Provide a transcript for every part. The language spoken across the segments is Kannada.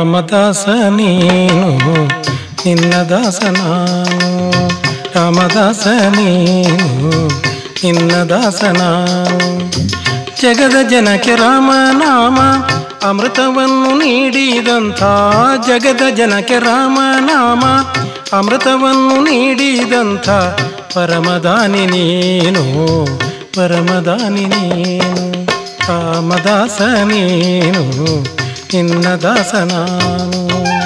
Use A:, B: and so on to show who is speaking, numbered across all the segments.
A: ರಾಮದಾಸ ನೀನು ನಿನ್ನ ದಾಸ ನಾನು ರಾಮದಾಸ ನೀನು ನಿನ್ನ ದಾಸ ನಾನು ಜಗದ ಜನಕ್ಕೆ ರಾಮನಾಮ ಅಮೃತವನ್ನು ನೀಡಿದಂಥ ಜಗದ ಜನಕ್ಕೆ ರಾಮನಾಮ ಅಮೃತವನ್ನು ನೀಡಿದಂಥ ಪರಮದಾನಿ ನೀನು ಪರಮದಾನಿ ನೀನು ರಾಮದಾಸ ನೀನು ನಿನ್ನ ದಾಸ ನಾನು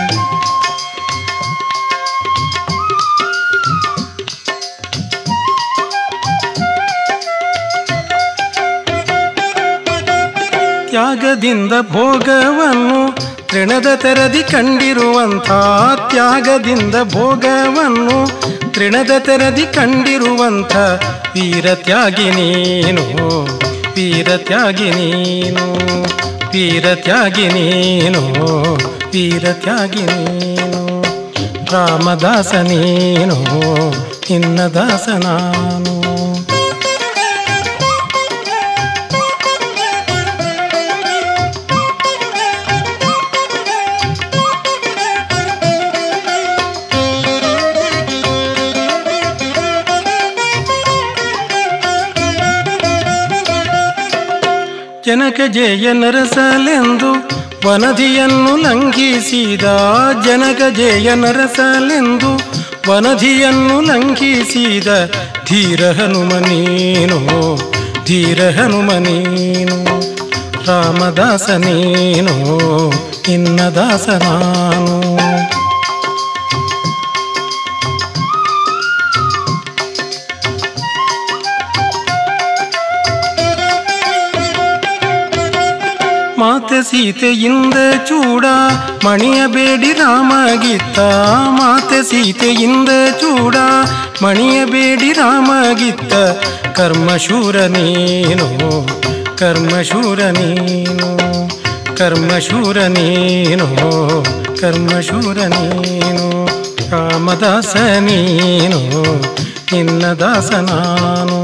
A: ತ್ಯಾಗದಿಂದ ಭೋಗವನ್ನು ತೃಣದ ತೆರದಿ ಕಂಡಿರುವಂಥ ತ್ಯಾಗದಿಂದ ಭೋಗವನ್ನು ತೃಣದ ತೆರದಿ ಕಂಡಿರುವಂಥ ವೀರ ತ್ಯಾಗಿ ನೀನು ವೀರ ತ್ಯಾಗಿ ನೀನು ವೀರ ತ್ಯಾಗಿ ನೀನು ವೀರ ತ್ಯಾಗಿ ನೀನು ರಾಮದಾಸ ನೀನು ನಿನ್ನ ದಾಸ ನಾನು ಜನಕ ಜಯ ನರಸಲೆಂದು ವನಧಿಯನ್ನು ಲಂಘಿಸಿದ ಜನಕ ಜಯ ನರಸಲೆಂದು ವನಧಿಯನ್ನು ಲಂಘಿಸಿದ ಧೀರ ಹನುಮ ನೀನು ಧೀರ ಹನುಮ ನೀನು ರಾಮದಾಸ ನೀನು ನಿನ್ನ ದಾಸ ನಾನು ಮಾತೆ ಸೀತೆಯಿಂದ ಚೂಡ ಮಣಿಯಬೇಡಿ ರಾಮಗಿತ್ತ ಮಾತೆ ಸೀತೆಯಿಂದ ಚೂಡ ಮಣಿಯಬೇಡಿ ರಾಮಗಿತ್ತ ಕರ್ಮಶೂರ ನೀನು ಕರ್ಮಶೂರ ನೀನು ಕರ್ಮಶೂರ ನೀನು ಕರ್ಮಶೂರ ನೀನು ರಾಮದಾಸ ನೀನು ನಿನ್ನ ದಾಸ ನಾನು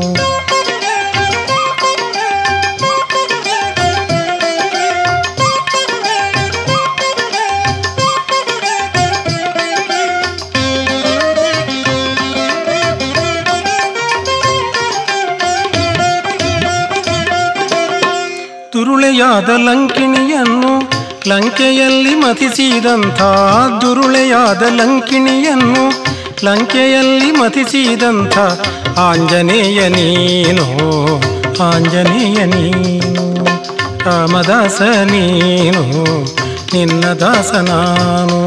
A: ದುರುಳೆಯಾದ ಲಂಕಿಣಿಯನ್ನು ಲಂಕೆಯಲ್ಲಿ ಮತಿಸಿದಂಥ ದುರುಳೆಯಾದ ಲಂಕಿಣಿಯನ್ನು ಲಂಕೆಯಲ್ಲಿ ಮತಿಸಿದಂಥ ಆಂಜನೇಯ ನೀನು ಆಂಜನೇಯ ನೀನು ರಾಮದಾಸ ನೀನು ನಿನ್ನ ದಾಸ ನಾನು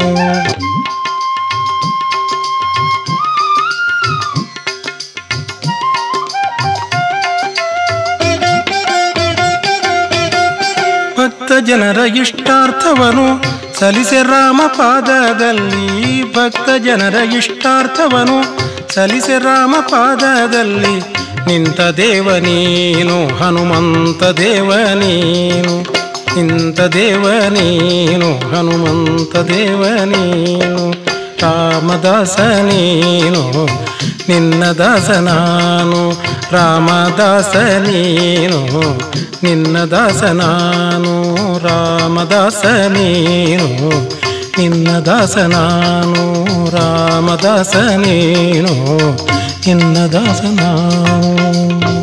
A: ಭಕ್ತ ಜನರ ಇಷ್ಟಾರ್ಥವನು ಸಲಿಸೆ ರಾಮ ಪಾದದಲ್ಲಿ ಭಕ್ತ ಜನರ ಇಷ್ಟಾರ್ಥವನು ಸಲಿಸೆ ರಾಮ ಪಾದದಲ್ಲಿ ನಿಂತ ದೇವ ನೀನು ಹನುಮಂತ ದೇವ ನೀನು ನಿಂತ ದೇವ ನೀನು ಹನುಮಂತ ದೇವ ನೀನು ರಾಮದಾಸ ನೀನು ನಿನ್ನ ದಾಸ ನಾನು ರಾಮದಾಸ ನೀನು ನಿನ್ನ ದಾಸ ನಾನು ರಾಮದಾಸ ನೀನು ನಿನ್ನ ದಾಸ ನಾನು ರಾಮದಾಸ ನೀನು ನಿನ್ನ ದಾಸ ನಾನು